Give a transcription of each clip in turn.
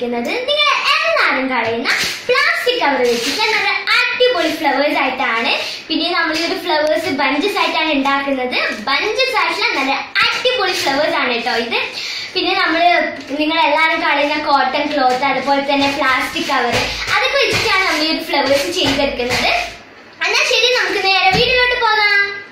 വന്നിരിക്കുന്നത് നിങ്ങൾ എല്ലാവരും കളയുന്ന പ്ലാസ്റ്റിക് കവർ വെച്ചിട്ട് നല്ല അടിപൊളി ഫ്ലവേഴ്സ് ആയിട്ടാണ് പിന്നെ നമ്മൾ ഈ ഒരു ഫ്ലവേഴ്സ് ബഞ്ചസ് ആയിട്ടാണ് ഉണ്ടാക്കുന്നത് ബഞ്ചസ് ആയിട്ടുള്ള നല്ല അടിപൊളി ഫ്ലവേഴ്സ് ആണ് കേട്ടോ ഇത് പിന്നെ നമ്മൾ നിങ്ങൾ എല്ലാവരും കളയുന്ന കോട്ടൺ ക്ലോത്ത് അതുപോലെ തന്നെ പ്ലാസ്റ്റിക് കവർ അതൊക്കെ വെച്ചിട്ടാണ് നമ്മൾ ഈ ഒരു ഫ്ലവേഴ്സ് ചെയ്തെടുക്കുന്നത് എന്നാ ശരി നമുക്ക് നേരെ വീട്ടിലോട്ട് പോകാം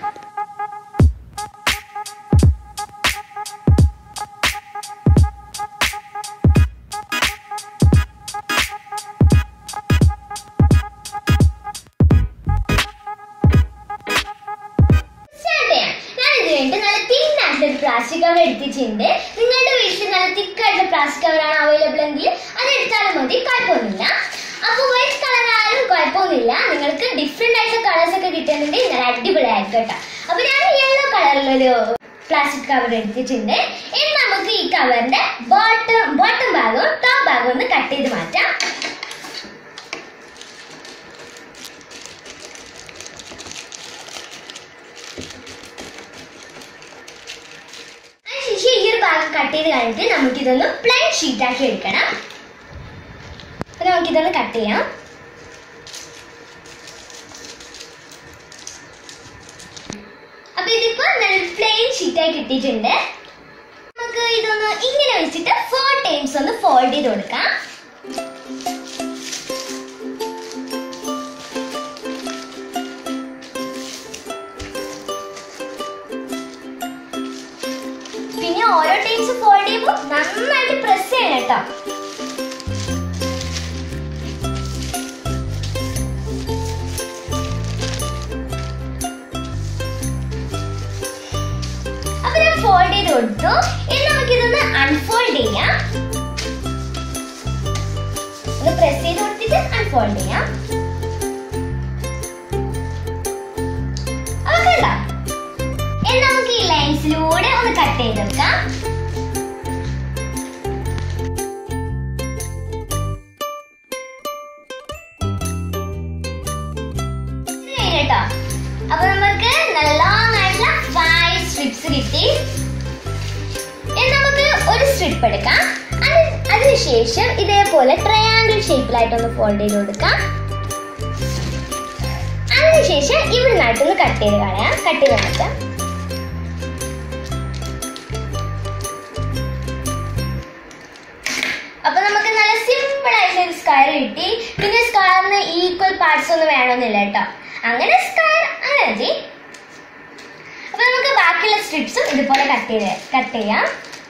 സ്റ്റാർട്ട് ചെയ്യാം ഞാൻ ഇത് വേണ്ടി നല്ല തിന്നായിട്ട് ഒരു പ്ലാസ്റ്റിക് കവർ എടുത്തിട്ടുണ്ട് നിങ്ങളുടെ വീട്ടിൽ നല്ല തിക്കായിട്ടുള്ള പ്ലാസ്റ്റിക് കവർ ആണ് അവൈലബിൾ എങ്കിൽ അത് എടുത്താലും മതി കുഴപ്പമൊന്നുമില്ല അപ്പോൾ വൈറ്റ് കളർ ആയാലും കുഴപ്പമൊന്നുമില്ല നിങ്ങൾക്ക് ഡിഫറെന്റ് ആയിട്ടുള്ള കളേഴ്സ് ഒക്കെ കിട്ടുന്നുണ്ടെങ്കിൽ നല്ല അടിപൊളിയായിരിക്കും കേട്ടോ അപ്പോൾ ഞാൻ യെല്ലോ കളറിലൊരു പ്ലാസ്റ്റിക് കവർ എടുത്തിട്ടുണ്ട് ഇനി നമുക്ക് ഈ കവറിന്റെ ബോട്ടം ബോട്ടം ഭാഗവും ടോപ്പ് ഭാഗവും ഒന്ന് കട്ട് ചെയ്ത് മാറ്റാം അതിനുശേഷം ഈ ഒരു ഭാഗം കട്ട് ചെയ്ത് കഴിഞ്ഞിട്ട് നമുക്കിതൊന്ന് പ്ലെയിൻ ഷീറ്റ് ആക്കി എടുക്കണം അപ്പൊ നമുക്കിതൊന്ന് കട്ട് ചെയ്യാം അപ്പൊ ഇതിപ്പോ നല്ല പ്ലെയിൻ ഷീറ്റ് ആയി കിട്ടിയിട്ടുണ്ട് നമുക്ക് ഇതൊന്ന് ഇങ്ങനെ വെച്ചിട്ട് ഫോർ ടൈംസ് ഒന്ന് ഫോൾഡ് ചെയ്ത് കൊടുക്കാം പിന്നെ ഓരോ ടൈംസ് ഫോൾഡ് ചെയ്യുമ്പോൾ നന്നായിട്ട് പ്രസ് ചെയ്യണം കേട്ടോ അപ്പൊ ഞാൻ ഫോൾഡ് ചെയ്ത് കൊടുത്തു ഇനി നമുക്ക് ഇതൊന്ന് അൺഫോൾഡ് ചെയ്യാം ഒന്ന് പ്രസ് ചെയ്ത് കൊടുത്തിട്ട് അൺഫോൾഡ് ചെയ്യാം അപ്പൊ കണ്ടോ ഇനി നമുക്ക് ഈ ലൈൻസിലൂടെ ഒന്ന് കട്ട് ചെയ്തെടുക്കാം ഇത് കഴിഞ്ഞിട്ടോ അപ്പൊ നമുക്ക് നല്ല ലോങ് ആയിട്ടുള്ള ഫൈവ് സ്ട്രിപ്സ് കിട്ടി ഇനി നമുക്ക് ഒരു സ്ട്രിപ്പ് എടുക്കാം അത് അതിനുശേഷം ഇതേപോലെ ട്രയാങ്കിൾ ഷേപ്പിലായിട്ടൊന്ന് ഫോൾഡ് ചെയ്ത് കൊടുക്കാം അതിനുശേഷം ഇവിടുന്നായിട്ടൊന്ന് കട്ട് ചെയ്ത് കളയാം കട്ട് ചെയ്ത് മാറ്റാം അപ്പൊ നമുക്ക് നല്ല സിമ്പിൾ ആയിട്ടുള്ള ഒരു സ്ക്വയർ കിട്ടി പിന്നെ സ്ക്വയറിന് ഈക്വൽ പാർട്സ് ഒന്നും വേണമെന്നില്ല കേട്ടോ അങ്ങനെ സ്ക്വയർ അങ്ങനെ മതി അപ്പൊ നമുക്ക് ബാക്കിയുള്ള സ്ട്രിപ്സും ഇതുപോലെ കട്ട് ചെയ്ത് കട്ട് ചെയ്യാം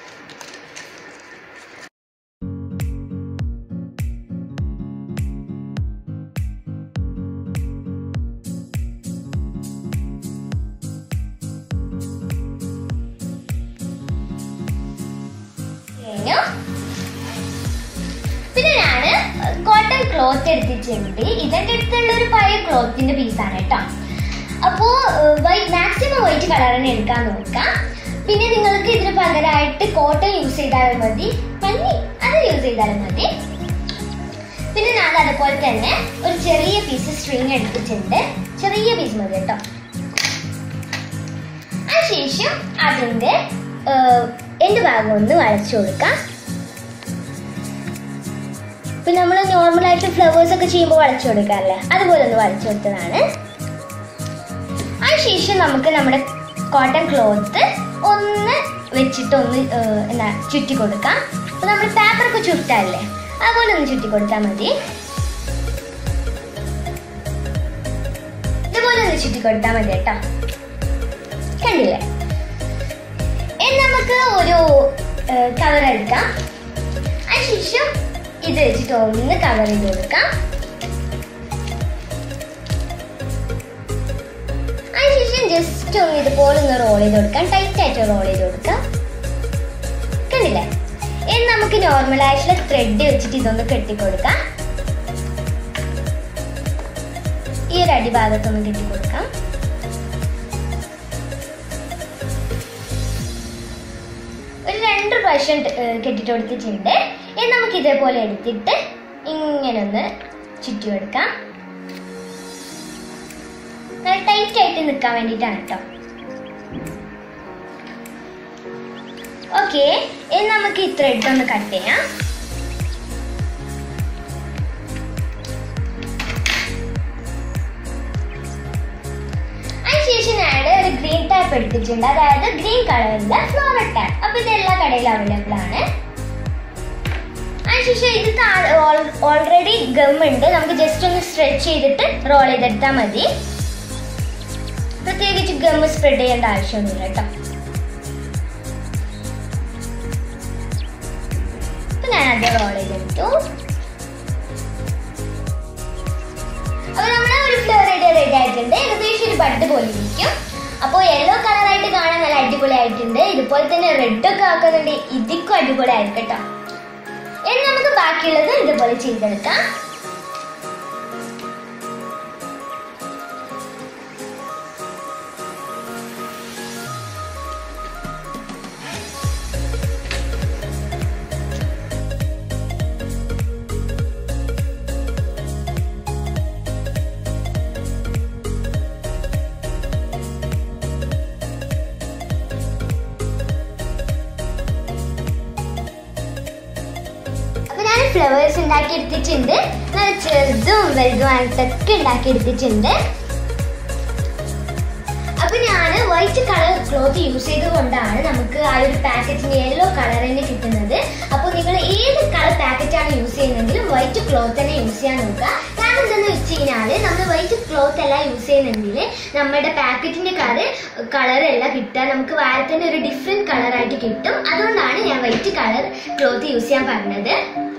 കഴിഞ്ഞു പിന്നെ ഞാന് കോട്ടൺ ക്ലോത്ത് എടുത്തിട്ടുണ്ട് ഇതെന്റെ അടുത്തുള്ള ഒരു പഴയ ക്ലോത്തിന്റെ പീസാണ് കേട്ടോ അപ്പോ വൈറ്റ് മാക്സിമം വൈറ്റ് കളർ തന്നെ എടുക്കാൻ നോക്കാം പിന്നെ നിങ്ങൾക്ക് ഇതിന് പകരമായിട്ട് കോട്ടൺ യൂസ് ചെയ്താലും മതി പന്നി അത് യൂസ് ചെയ്താലും മതി പിന്നെ ഞാൻ അതുപോലെ തന്നെ ഒരു ചെറിയ പീസ് സ്ട്രിങ് എടുത്തിട്ടുണ്ട് ചെറിയ പീസ് മതി കേട്ടോ അതിനുശേഷം അതിന്റെ എന്റെ ഭാഗം ഒന്ന് വളച്ചു കൊടുക്കാം ഇപ്പൊ നമ്മൾ നോർമൽ ആയിട്ട് ഫ്ലവേഴ്സ് ഒക്കെ ചെയ്യുമ്പോൾ വളച്ചു കൊടുക്കാറില്ലേ അതുപോലെ ഒന്ന് വളച്ചു കൊടുത്തതാണ് അതിനുശേഷം നമുക്ക് നമ്മുടെ കോട്ടൺ ക്ലോത്ത് ഒന്ന് വെച്ചിട്ട് ഒന്ന് ഏഹ്, എന്താ ചുറ്റി കൊടുക്കാം അപ്പൊ നമ്മൾ പേപ്പറൊക്കെ ചുരുട്ടാറില്ലേ അതുപോലെ ഒന്ന് ചുറ്റി കൊടുത്താൽ മതി ഇതുപോലെ ഒന്ന് ചുറ്റി കൊടുത്താൽ മതി കേട്ടോ കണ്ടില്ലേ ഇനി നമുക്ക് ഒരു കവർ എടുക്കാം അതിനുശേഷം ഇത് വെച്ചിട്ട് ഒന്ന് കവർ ചെയ്ത് കൊടുക്കാം അതിനുശേഷം ജസ്റ്റ് ഒന്ന് ഇതുപോലെ ഒന്ന് റോൾ ചെയ്ത് കൊടുക്കാം ടൈറ്റ് ആയിട്ട് റോൾ ചെയ്ത് കൊടുക്കാം കണ്ടില്ലേ ഇനി നമുക്ക് നോർമൽ ആയിട്ടുള്ള ത്രെഡ് വെച്ചിട്ട് ഇതൊന്ന് കെട്ടിക്കൊടുക്കാം ഈ ഒരു അടിഭാഗത്തൊന്ന് കെട്ടിക്കൊടുക്കാം ഒരു രണ്ട് പ്രാവശ്യം ഏർ, കെട്ടിട്ട് കൊടുത്തിട്ടുണ്ട് ഇനി നമുക്ക് ഇതേപോലെ എടുത്തിട്ട് ഇങ്ങനെ ഒന്ന് ചുറ്റി കൊടുക്കാം നല്ല ടൈറ്റ് ആയിട്ട് നിൽക്കാൻ വേണ്ടിയിട്ടാണ് കേട്ടോ ഓക്കെ ഇനി നമുക്ക് ഈ ത്രെഡ് ഒന്ന് കട്ട് ചെയ്യാം ടാപ്പ് എടുത്തിട്ടുണ്ട് അതായത് ഗ്രീൻ കളറിലെ ഫ്ലോറൽ ടാപ്പ് അപ്പൊ ഇത് എല്ലാ കടയിലും അവൈലബിൾ ആണ് അതിനുശേഷം ഇത് ഓൾറെഡി ഗം ഉണ്ട് നമുക്ക് ജസ്റ്റ് ഒന്ന് സ്ട്രെച്ച് ചെയ്തിട്ട് റോൾ ചെയ്തെടുത്താൽ മതി പ്രത്യേകിച്ച് ഗം സ്പ്രെഡ് ചെയ്യേണ്ട ആവശ്യമൊന്നുമില്ല കേട്ടോ അപ്പൊ ഞാൻ അത് റോൾ ചെയ്തെടുത്തു അപ്പൊ നമ്മളെ ഒരു ഫ്ലവർ റെഡി റെഡി ആയിട്ടുണ്ട് ഏകദേശം ഒരു ബഡ് പോലെ ഇരിക്കും അപ്പോൾ യെല്ലോ കളറായിട്ട് കാണാൻ നല്ല അടിപൊളി ആയിട്ടുണ്ട് ഇതുപോലെ തന്നെ റെഡ് ഒക്കെ ആക്കുന്നുണ്ട് ഇതിക്കും അടിപൊളി ആയിരിക്കും കേട്ടോ ഇനി നമുക്ക് ബാക്കിയുള്ളത് ഇതുപോലെ ചെയ്തെടുക്കാം അപ്പൊ ഞാൻ ഫ്ലവേഴ്സ് ഉണ്ടാക്കി എടുത്തിട്ടുണ്ട് നല്ല ചെറുതും വലുതുമായിട്ടൊക്കെ ഉണ്ടാക്കി എടുത്തിട്ടുണ്ട് അപ്പൊ ഞാൻ വൈറ്റ് കളർ ക്ലോത്ത് യൂസ് ചെയ്തുകൊണ്ടാണ് നമുക്ക് ആ ഒരു പാക്കറ്റിന് യെല്ലോ കളർ തന്നെ കിട്ടുന്നത് അപ്പോൾ നിങ്ങൾ ഏത് കളർ പാക്കറ്റാണ് യൂസ് ചെയ്യുന്നതെങ്കിലും വൈറ്റ് ക്ലോത്ത് തന്നെ യൂസ് ചെയ്യാൻ നോക്കുക കാരണം എന്താണെന്ന് വെച്ച് കഴിഞ്ഞാൽ നമ്മൾ വൈറ്റ് ക്ലോത്ത് അല്ല യൂസ് ചെയ്യുന്നെങ്കിൽ നമ്മുടെ പാക്കറ്റിന്റെ കളർ കളറല്ല കിട്ടുക നമുക്ക് വാരത്തിന്റെ ഒരു ഡിഫറെന്റ് കളറായിട്ട് കിട്ടും അതുകൊണ്ടാണ് ഞാൻ വൈറ്റ് കളർ ക്ലോത്ത് യൂസ് ചെയ്യാൻ പറഞ്ഞത്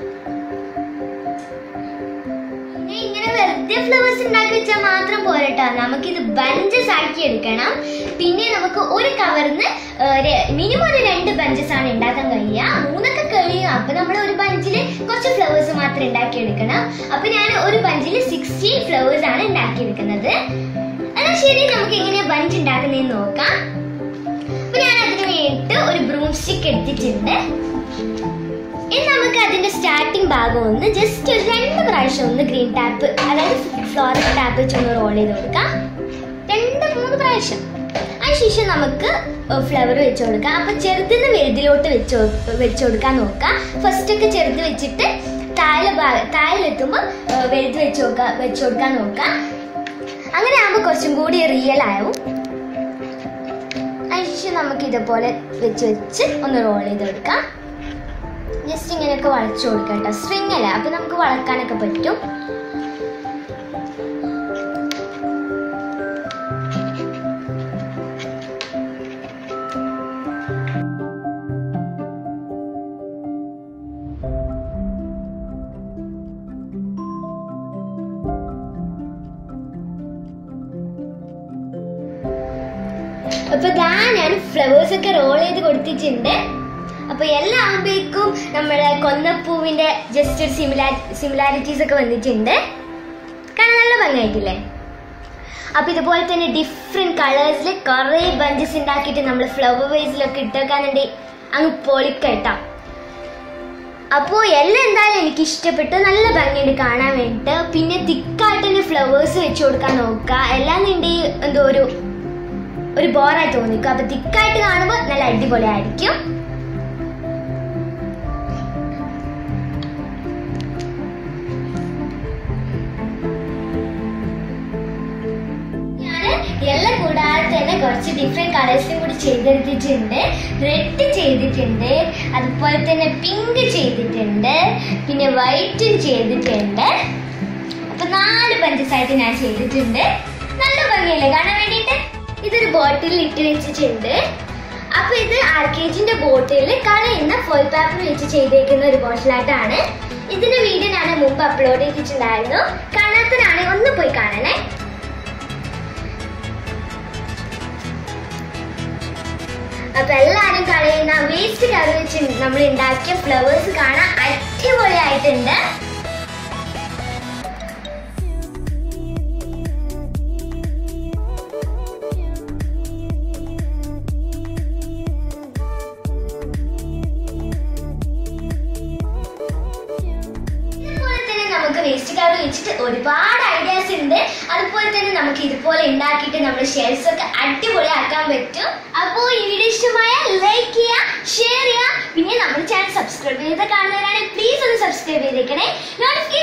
പിന്നെ ഇങ്ങനെ വെറുതെ ഫ്ലവേഴ്സ് ഉണ്ടാക്കി വെച്ചാൽ മാത്രം പോരട്ടോ നമുക്കിത് ബഞ്ചസ് ആക്കി എടുക്കണം പിന്നെ നമുക്ക് ഒരു കവറിന്ന് മിനിമം ഒരു രണ്ട് ബഞ്ചസ് ആണ് ഉണ്ടാക്കാൻ കഴിയുക മൂന്നൊക്കെ കഴിയും അപ്പൊ നമ്മൾ ഒരു ബഞ്ചിൽ കുറച്ച് ഫ്ലവേഴ്സ് മാത്രം ഉണ്ടാക്കി എടുക്കണം അപ്പൊ ഞാൻ ഒരു ബഞ്ചിൽ സിക്സ്റ്റി ഫ്ലവേഴ്സ് ആണ് ഉണ്ടാക്കിയെടുക്കുന്നത് എന്നാൽ ശരി നമുക്ക് എങ്ങനെയാ ബഞ്ച് ഉണ്ടാക്കുന്നതെന്ന് നോക്കാം അപ്പൊ ഞാൻ അതിന് വേണ്ടിയിട്ട് ഒരു ബ്രൂം സ്റ്റിക്ക് എടുത്തിട്ടുണ്ട് ഇനി നമുക്ക് അതിന്റെ സ്റ്റാർട്ടിംഗ് ഭാഗം ഒന്ന് ജസ്റ്റ് ഒരു രണ്ട് പ്രാവശ്യം ഒന്ന് ഗ്രീൻ ടാപ്പ് അതായത് ഫ്ലോറൽ ടാപ്പ് വെച്ച് ഒന്ന് റോൾ ചെയ്ത് കൊടുക്കാം രണ്ട് മൂന്ന് പ്രാവശ്യം അതിനുശേഷം നമുക്ക് ഫ്ലവർ വെച്ച് കൊടുക്കാം അപ്പൊ ചെറുതിന്ന് വലുതിലോട്ട് വെച്ച് കൊ- വെച്ച് കൊടുക്കാൻ നോക്കാം ഫസ്റ്റ് ഒക്കെ ചെറുത് വെച്ചിട്ട് താഴെ ഭാഗം താഴെത്തുമ്പോൾ വലുത് വെച്ച് നോക്കാം വെച്ച് കൊടുക്കാൻ നോക്കാം അങ്ങനെ ആകുമ്പോൾ കുറച്ചും കൂടി റിയൽ ആവും അതിനുശേഷം നമുക്ക് ഇതുപോലെ വെച്ച് വെച്ച് ഒന്ന് റോൾ ചെയ്തെടുക്കാം ജസ്റ്റ് ഇങ്ങനെയൊക്കെ വളച്ചു കൊടുക്കാം കേട്ടോ സ്ട്രിങ് അല്ല അപ്പൊ നമുക്ക് വളക്കാനൊക്കെ പറ്റും അപ്പൊ ദാ ഞാൻ ഫ്ലവേഴ്സ് ഒക്കെ റോൾ ചെയ്ത് കൊടുത്തിട്ടുണ്ട് അപ്പൊ എല്ലാം ആകുമ്പോഴേക്കും നമ്മുടെ കൊന്നപ്പൂവിന്റെ ജസ്റ്റ് ഒരു സിമിലാ സിമിലാരിറ്റീസ് ഒക്കെ വന്നിട്ടുണ്ട് കാണാൻ നല്ല ഭംഗിയായിട്ടില്ലേ അപ്പൊ ഇതുപോലെ തന്നെ ഡിഫറെന്റ് കളേഴ്സിൽ കുറെ ബഞ്ചസ് ഉണ്ടാക്കിയിട്ട് നമ്മൾ ഫ്ലവർ വേസിലൊക്കെ ഇട്ടേക്കാന്നുണ്ട് അങ്ങ് പൊളിക്കട്ടാം അപ്പോൾ എല്ലാം എന്തായാലും എനിക്ക് ഇഷ്ടപ്പെട്ടു നല്ല ഭംഗിയുണ്ട് കാണാൻ വേണ്ടിയിട്ട് പിന്നെ തിക്കായിട്ട് തന്നെ ഫ്ലവേഴ്സ് വെച്ച് കൊടുക്കാൻ നോക്കുക എല്ലാം നിന്റെ എന്തോ ഒരു ഒരു ബോറായി തോന്നിക്കും അപ്പൊ തിക്കായിട്ട് കാണുമ്പോൾ നല്ല അടിപൊളിയായിരിക്കും ഞാന് എല്ലാം കൂടാതെ തന്നെ കുറച്ച് ഡിഫറെന്റ് കളേഴ്സും കൂടി ചെയ്തെടുത്തിട്ടുണ്ട് റെഡ് ചെയ്തിട്ടുണ്ട് അതുപോലെ തന്നെ പിങ്ക് ചെയ്തിട്ടുണ്ട് പിന്നെ വൈറ്റും ചെയ്തിട്ടുണ്ട് അപ്പൊ നാല് പഞ്ചസായിട്ട് ഞാൻ ചെയ്തിട്ടുണ്ട് നല്ല ഭംഗിയല്ലേ കാണാൻ വേണ്ടിയിട്ട് ഇതൊരു ബോട്ടിൽ ഇട്ട് വെച്ചിട്ടുണ്ട് അപ്പൊ ഇത് ആർ കെ ജിന്റെ ബോട്ടിൽ കളയുന്ന ഫോയിൽ പേപ്പർ വെച്ച് ചെയ്തേക്കുന്ന ഒരു ബോട്ടിലായിട്ടാണ് ഇതിന്റെ വീഡിയോ ഞാൻ മുമ്പ് അപ്ലോഡ് ചെയ്തിട്ടുണ്ടായിരുന്നു കാണാത്തവരാണെങ്കിൽ ഒന്ന് പോയി കാണണേ അപ്പൊ എല്ലാരും കളയുന്ന വേസ്റ്റ് കറി വെച്ച് നമ്മൾ ഉണ്ടാക്കിയ ഫ്ലവേഴ്സ് കാണാൻ അടിപൊളിയായിട്ടുണ്ട് ഇതുപോലെ തന്നെ നമുക്ക് വേസ്റ്റ് കവർ വെച്ചിട്ട് ഒരുപാട് ഐഡിയാസ് ഉണ്ട് അതുപോലെ തന്നെ നമുക്ക് ഇതുപോലെ ഉണ്ടാക്കിയിട്ട് നമ്മുടെ ഷെൽസ് ഒക്കെ അടിപൊളിയാക്കാൻ പറ്റും അപ്പോൾ ഈ വീഡിയോ ഇഷ്ടമായ ലൈക്ക് ചെയ്യുക ഷെയർ ചെയ്യുക പിന്നെ നമ്മുടെ ചാനൽ സബ്സ്ക്രൈബ് ചെയ്ത് കാണുന്നവരാണെങ്കിൽ പ്ലീസ് ഒന്ന് സബ്സ്ക്രൈബ് ചെയ്തേക്കണേ നോട്ടിഫിക്കേഷൻ